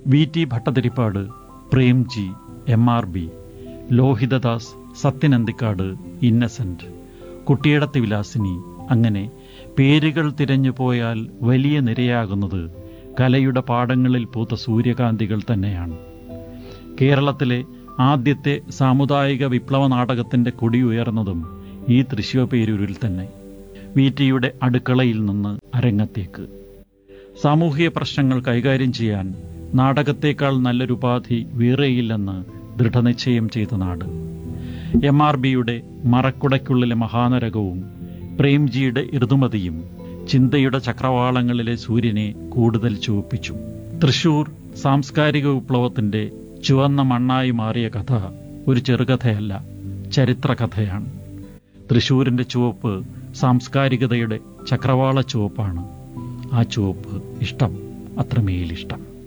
V T Bhattathiripad Premji M R B Lohithadas Sathyan Anthikad Innocent Kuttyedathi Vilasini അങ്ങനെ പേരുകൾ തിരഞ്ഞു പോയാൽ വലിയ നിരയാകുന്നത് കലയുടെ പാടങ്ങളിൽ പൂത്ത സൂര്യകാന്തികൾ തന്നെയാണ് കേരളത്തിലെ ആദ്യത്തെ സാമുദായിക വിപ്ലവ നാടകത്തിന്റെ കൊടി ഉയർന്നതും ഈ തൃശ്ശൂപേരൂരിൽ തന്നെ വി ടിയുടെ അടുക്കളയിൽ നിന്ന് അരങ്ങത്തേക്ക് സാമൂഹിക പ്രശ്നങ്ങൾ കൈകാര്യം ചെയ്യാൻ നാടകത്തേക്കാൾ നല്ലൊരു ഉപാധി വേറെയില്ലെന്ന് ദൃഢനിശ്ചയം ചെയ്ത നാട് എം ആർ ബിയുടെ മറക്കുടയ്ക്കുള്ളിലെ മഹാനരകവും പ്രേംജിയുടെ ഋതുമതിയും ചിന്തയുടെ ചക്രവാളങ്ങളിലെ സൂര്യനെ കൂടുതൽ ചുവപ്പിച്ചു തൃശൂർ സാംസ്കാരിക വിപ്ലവത്തിന്റെ ചുവന്ന മണ്ണായി മാറിയ കഥ ഒരു ചെറുകഥയല്ല ചരിത്രകഥയാണ് തൃശൂരിന്റെ ചുവപ്പ് സാംസ്കാരികതയുടെ ചക്രവാള ചുവപ്പാണ് ആ ചുവപ്പ് ഇഷ്ടം അത്രമേലിഷ്ടം